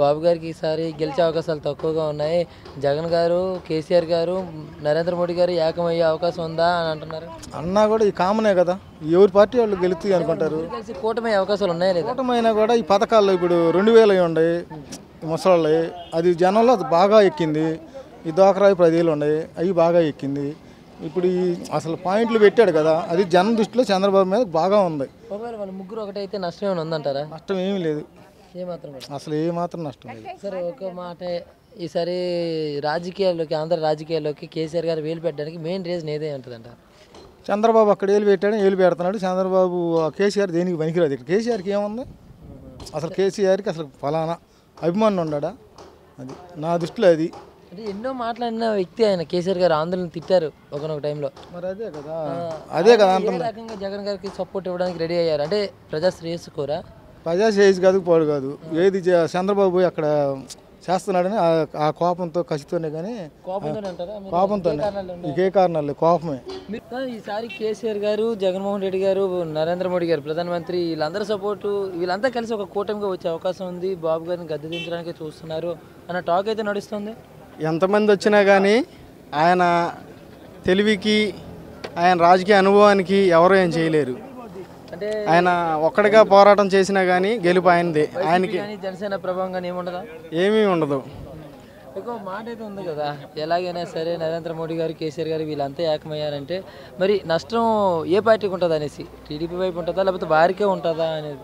బాబు గారికి ఈసారి గెలిచే అవకాశాలు తక్కువగా ఉన్నాయి జగన్ గారు కేసీఆర్ గారు నరేంద్ర మోడీ గారు ఏకమయ్యే అవకాశం ఉందా అని అంటున్నారు అన్నా కూడా ఈ కామనే కదా ఎవరి పార్టీ వాళ్ళు గెలుస్తాయి అనుకుంటారు ఇద్దరు కలిసి కూటమి అవకాశాలు ఉన్నాయా లేదా కూటమైనా కూడా ఈ పథకాల్లో ఇప్పుడు రెండు వేలు అయి ఉన్నాయి ముసలి అది జనంలో అది బాగా ఎక్కింది ఈ దోకరాయి పదివేలు ఉన్నాయి అవి బాగా ఎక్కింది ఇప్పుడు ఈ అసలు పాయింట్లు పెట్టాడు కదా అది జనం దృష్టిలో చంద్రబాబు మీద బాగా ఉంది ఒకవేళ వాళ్ళ ముగ్గురు ఒకటైతే నష్టం ఏమైనా ఉందంటారా నష్టం ఏమీ లేదు ఏమాత్రం కూడా అసలు ఏ మాత్రం నష్టం లేదు సరే ఒక మాట ఈసారి రాజకీయాల్లోకి ఆంధ్ర రాజకీయాల్లోకి కేసీఆర్ గారు వేలు పెట్టడానికి మెయిన్ రీజన్ ఏదే ఉంటుందంట చంద్రబాబు అక్కడ ఏలు పెట్టాడు ఏలు పెడుతున్నాడు చంద్రబాబు ఆ కేసీఆర్ దేనికి పనికిరాదు ఇక్కడ కేసీఆర్కి ఏముంది అసలు కేసీఆర్కి అసలు ఫలానా అభిమానం ఉన్నాడా అది నా దృష్టిలో అది అంటే ఎన్నో మాట్లాడిన వ్యక్తి ఆయన కేసీఆర్ గారు ఆందోళన తిట్టారు ఒకనొక టైంలో మరి అదే కదా అదే కదా ఏ రకంగా జగన్ గారికి సపోర్ట్ ఇవ్వడానికి రెడీ అయ్యారు అంటే ప్రజా శ్రేయస్సు కోరా ప్రజా చేసి కాదు పోడు కాదు ఏది చే- చంద్రబాబు పోయి అక్కడ చేస్తున్నాడని ఆ- ఆ కోపంతో కసితోనే కానీ కోపంతోనే అంటారా మీరు? కోపంతోనే ఏ కారణాలు ఉన్నాయి? ఇంకే కారణాలు లేవు, కోపమే మీరు ఈసారి కేసీఆర్ గారు జగన్మోహన్ రెడ్డి గారు నరేంద్ర మోడీ గారు ప్రధానమంత్రి వీళ్ళందరి సపోర్టు వీళ్ళంతా కలిసి ఒక కూటమిగా వచ్చే అవకాశం ఉంది బాబు గారిని గద్దె దించడానికి చూస్తున్నారు అన్న టాక్ అయితే నడుస్తుంది ఎంతమంది వచ్చినా కానీ ఆయన తెలివికి ఆయన రాజకీయ అనుభవానికి ఎవరు ఏం చేయలేరు అంటే ఆయన ఒక్కడిగా పోరాటం చేసినా కానీ గెలుపు ఆయనదే ఆయనకి కానీ జనసేన ప్రభావం కానీ ఏముండదా ఏమీ ఉండదు ఎక్కువ మాట అయితే ఉంది కదా ఎలాగైనా సరే నరేంద్ర మోడీ గారు కేసీఆర్ గారు వీళ్ళంతా ఏకమయ్యారంటే మరి నష్టం ఏ పార్టీకి ఉంటుంది అనేసి టీడీపీ వైపు ఉంటుందా లేకపోతే వారికే ఉంటుందా అనేది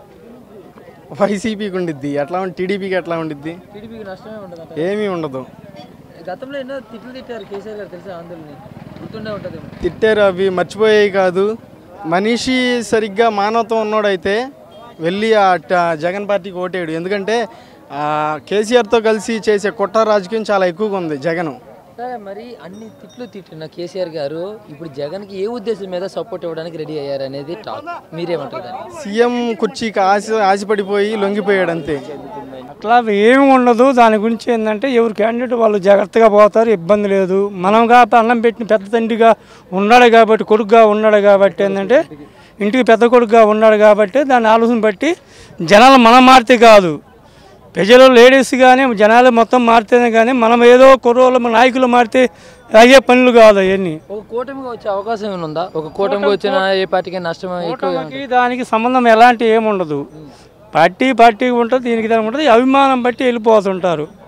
వైసీపీకి ఉండిద్ది ఎట్లా ఉండి టీడీపీకి ఎట్లా ఉండిద్ది టీడీపీకి నష్టమే ఉండదు ఏమీ ఉండదు గతంలో ఎన్నో తిట్లు తిట్టారు కేసీఆర్ గారు తెలిసే ఆందోళన గుర్తుండే ఉంటుంది తిట్టారు అవి మర్చిపోయాయి కాదు మనిషి సరిగ్గా మానవత్వం ఉన్నోడైతే వెళ్ళి ఆ ట- జగన్ పార్టీకి ఓటేయడు ఎందుకంటే ఆ, కేసీఆర్తో కలిసి చేసే కుట్ర రాజకీయం చాలా ఎక్కువగా ఉంది జగన్ సరే మరి అన్ని తిట్లు తిట్టిన కేసీఆర్ గారు ఇప్పుడు జగన్కి ఏ ఉద్దేశం మీద సపోర్ట్ ఇవ్వడానికి రెడీ అయ్యారు అనేది టాక్ మీరేమంటారు దాన్ని సీఎం కుర్చీకి ఆశ ఆశపడిపోయి లొంగిపోయాడు అంతే అట్లా ఏమి ఉండదు దాని గురించి ఏంటంటే ఎవరు క్యాండిడేట్ వాళ్ళు జాగ్రత్తగా పోతారు ఇబ్బంది లేదు మనం కాబట్టి అన్నం పెట్టిన పెద్ద తండ్రిగా ఉన్నాడు కాబట్టి కొడుకుగా ఉన్నాడు కాబట్టి ఏంటంటే ఇంటికి పెద్ద కొడుకుగా ఉన్నాడు కాబట్టి దాని ఆలోచన బట్టి జనాలు మనం మారితే కాదు ప్రజలు లేడీస్ కానీ జనాలు మొత్తం మారితేనే కానీ మనం ఏదో కుర్రోళ్ళు మన నాయకులు మారితే అయ్యే పనులు కాదు అవన్నీ ఒక కూటమిగా వచ్చే అవకాశం ఏమైనా ఉందా ఒక కూటమిగా వచ్చిన ఏ పార్టీకి నష్టం ఎక్కువ కూటమికి దానికి సంబంధం ఎలాంటి ఏముండదు పార్టీ పార్టీ ఉంటుంది దీనికి దానికి ఉంటుంది అభిమానం బట్టి వెళ్ళిపోతుంటారు